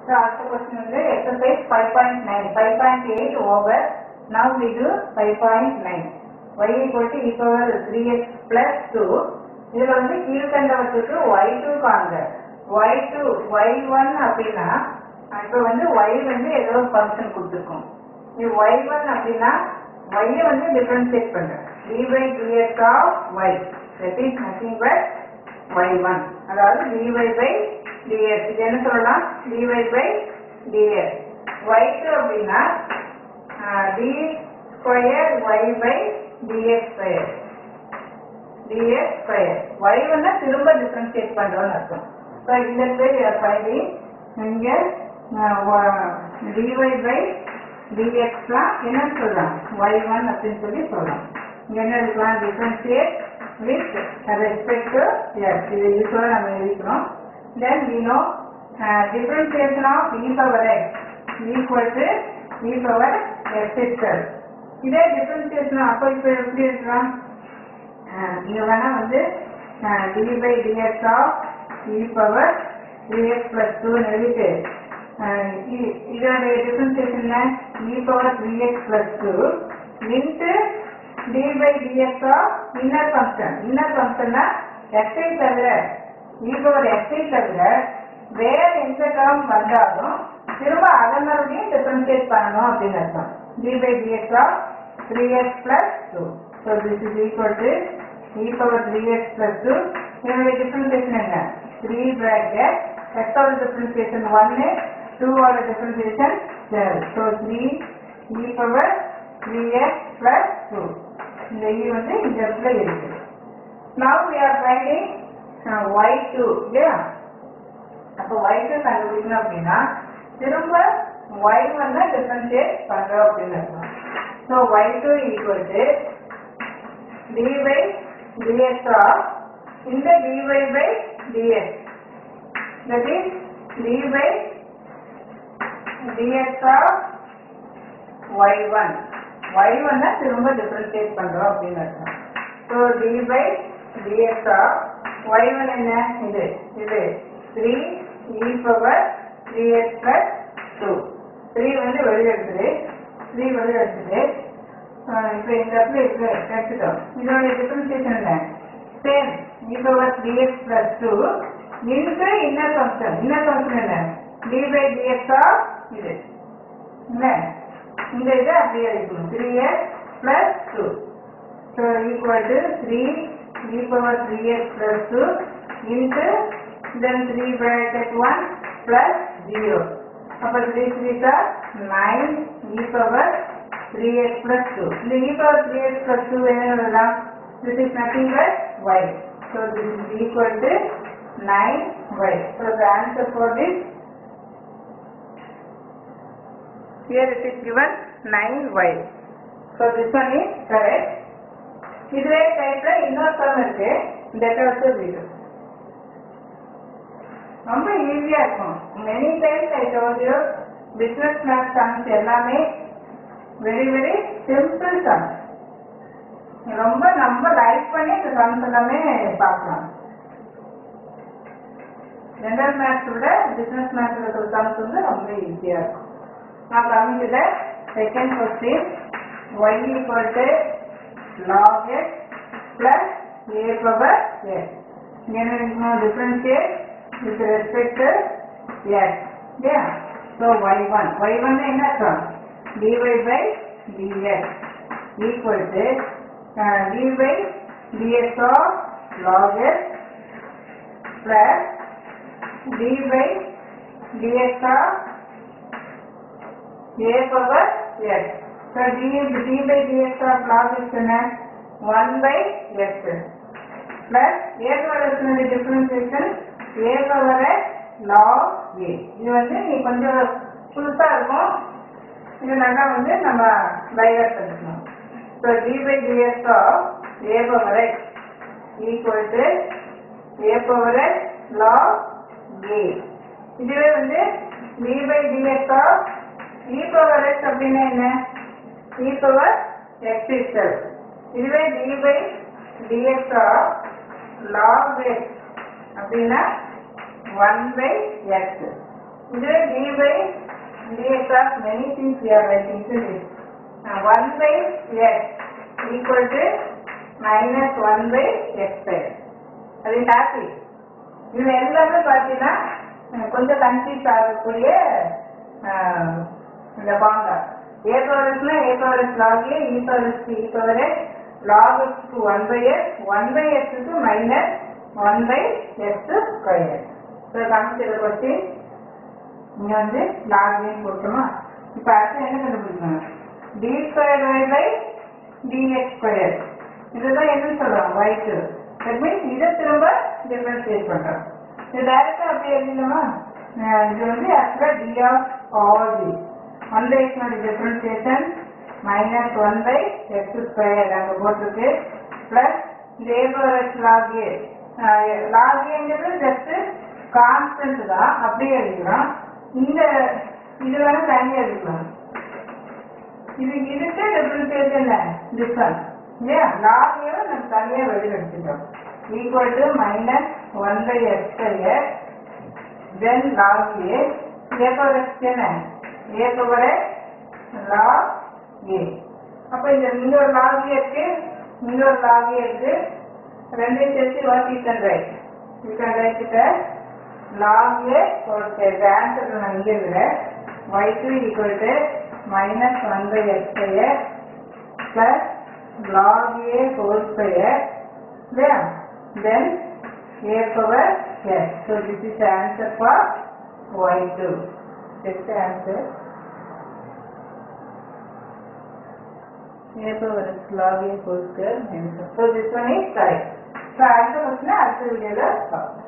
So அடுத்த question வந்து exercise five point nine five point eight over now we two five point nine y equal to e power three x plus two இதுல வந்து கீழ்கண்டவற்றுக்கு y two காண்க y two y one அப்படின்னா இப்போ வந்து Y வந்து ஏதோ ஒரு ஃபங்க்ஷன் கொடுத்துருக்கோம் இது ஒய் ஒன் அப்படின்னா ஒய்யை வந்து டிஃபரன்ஷியேட் பண்ணுறேன் dy dx of y that is nothing but y one அதாவது dy பை dx இது என்ன சொல்லலாம் dy by dx y two அப்படின்னா d square y by dx square dx square y வந்து திரும்ப டிஃபரன்ஷியேட் பண்றோம்னு அர்த்தம் ஸோ இந்த பேர் ஃபைண்டிங் இங்க dy பை dxலாம் என்னன்னு சொல்லலாம் y1 அப்படின்னு சொல்லி சொல்லலாம் இங்க என்ன இருக்கலாம் differentiate with respect to s இது யூஸ்வலாக நம்ம எழுதிக்கிறோம் then we know uh, differentiation of e power x equal to e power x itself இதே டிஃபரன்ஷியேஷன் அப்போ இப்போ எப்படி இருக்கலாம் இங்க வேணா வந்து d by dx of e power three x plus two எழுதிட்டு அஹ் இ- இதோட டிஃபரன்சியேஷன்ல e power three x plus two into d by dx of inner function inner ஃபங்க்ஷன்னா எக்ஸை தவிர இ பவர் எக்ஸை தவிர வேற எந்த டேர்ம் வந்தாலும் திரும்ப அதை மறுபடியும் டிஃபரன்ஷியேட் பண்ணணும் அப்படின்னு அர்த்தம் d by dx of three x plus two so this is equal to e power three x plus two என்னுடைய டிஃபரன்சியேஷன் என்ன த்ரீ பிராக்கெட் எக்ஸோட டிஃபரன்சியேஷன் ஒன்னு டூவோட differentiation so three e power three x plus two இந்த e வந்து இந்த இடத்துல இருக்கு now we are finding y two இல்லையா அப்போ ஒய் டூ கண்டுபிடிக்கணும் அப்படின்னா திரும்ப ஒய் வந்து டிஃபரன்ஷியேட் பண்றோம் அப்படின்னு அர்த்தம் so y two equal to dy dx of இந்த dy by dx that is dy dx of y1 y1 ன திரும்ப டிஃபரன்ஷியேட் பண்றோம் அப்படின்னு அர்த்தம் so dy by dx of y1 என்ன இது இது 3 e பவர் 3x plus 2 3 வந்து வெளியே எடுத்துது 3 வெளியே எடுத்துது இப்போ இந்த இடத்துல இருக்கு எடுத்துட்டோம் இதோட டிஃபரன்சியேஷன் என்ன same e power three x plus two into inner function inner function என்ன டி பை டிஎக்ஸ் ஆஃப் இது என்ன இந்த இதை அப்படியே எழுதிக்கணும் three x plus two so equal to three e power three x plus two into then three bracket one plus zero அப்போ three threes are nine e power 3x plus 2. The e power 3x plus 2 என்ன எழுதலாம்? This is nothing but y. So this is equal to 9y. So the answer for this here it is given 9y. So this one is correct. இதுவே டைப்ல இன்னொரு term இருக்கு that also வீடு ரொம்ப ஈஸியா இருக்கும் many times I told you business math sums எல்லாமே very very simple sum ரொம்ப நம்ம லைக் பண்ணி இந்த சம்ஸ் எல்லாமே பார்க்கலாம் ஜெனரல் மேத்ஸ் விட பிசினஸ் மேத்ஸ் இருக்கிற சம்ஸ் வந்து ரொம்ப ஈஸியா இருக்கும் நான் coming to second question y equal to log x plus a power x என்ன differentiate with respect to x இல்லையா so y one y one என்ன அர்த்தம் dy by dx equal to uh, dy dx of log x plus dy dx of a power x. So d, d by dx of log x என்ன 1 by x plus a power x னுடைய differentiation a power x log a. இது வந்து நீ கொஞ்சம் புதுசா இருக்கும் இது நல்லா வந்து நம்ம பைகட் பண்ணிக்கணும் so d by dx of a power x equal to a power x log a இதுவே வந்து d by dx of e power x அப்படின்னா என்ன இ பவர் எக்ஸ் இஸ்டல் இதுவே d by dx of log x அப்படின்னா one by x இது d by dx of many things we are writing to this. Uh, 1 by x equal to minus 1 by x square. அது happy இது எல்லாமே பார்த்தீங்கன்னா அஹ், கொஞ்சம் confuse ஆகக்கூடிய அஹ், இந்த பாங்க ஏ பவர்ஸ்னா a powers log a e powers e power x log x to one by x one by எக்ஸுக்கு minus one by x square so காமிச்சத பற்றி இங்க வந்து லாகின் போட்டோமா இப்போ அடுத்து என்ன கண்டுபிடிக்கணும் d square y by dx square இதுதான் என்னன்னு சொல்றோம் ஒய்க்கு தட் மீன்ஸ் இதை திரும்ப டிஃபரன்ஷியேட் பண்றோம் இது டைரக்டா அப்படியே எழுதினோமா அஹ் இது வந்து ஆக்சுவலா d of all the one by x differentiation minus one by x square அங்கே போட்டிருக்கு பிளஸ் இந்த a power x log a log ஏங்கிறது ஜஸ்ட் கான்ஸ்டன்ட் தான் அப்படியே எழுதிக்கிறோம் இந்த இது வேணா தனியாக எழுதிக்கலாம் இது இதுக்கு டிஃபரன்ஷியேஷன் டிஃபரன்ஸ் இல்லையா லாக் ஏவை நம்ம தனியாக வெளியில் எடுத்துட்டோம் equal to minus one by x square then log a a power x என்ன a power x log a அப்போ இந்த இங்க ஒரு லாக் ஏ இருக்கு இங்க ஒரு லாக் ஏ இருக்கு ரெண்டையும் சேர்த்து what you can write you can write it log a ஒரு ஆன்சர் நான் இங்கே இருக்கிறேன் y two equal to minus one by x square plus log a whole square இல்லையா then a power s so this is answer for y two next answer a power x log a whole square minus. So this one is correct. So அடுத்த question அடுத்த வீடியோல பார்ப்போம்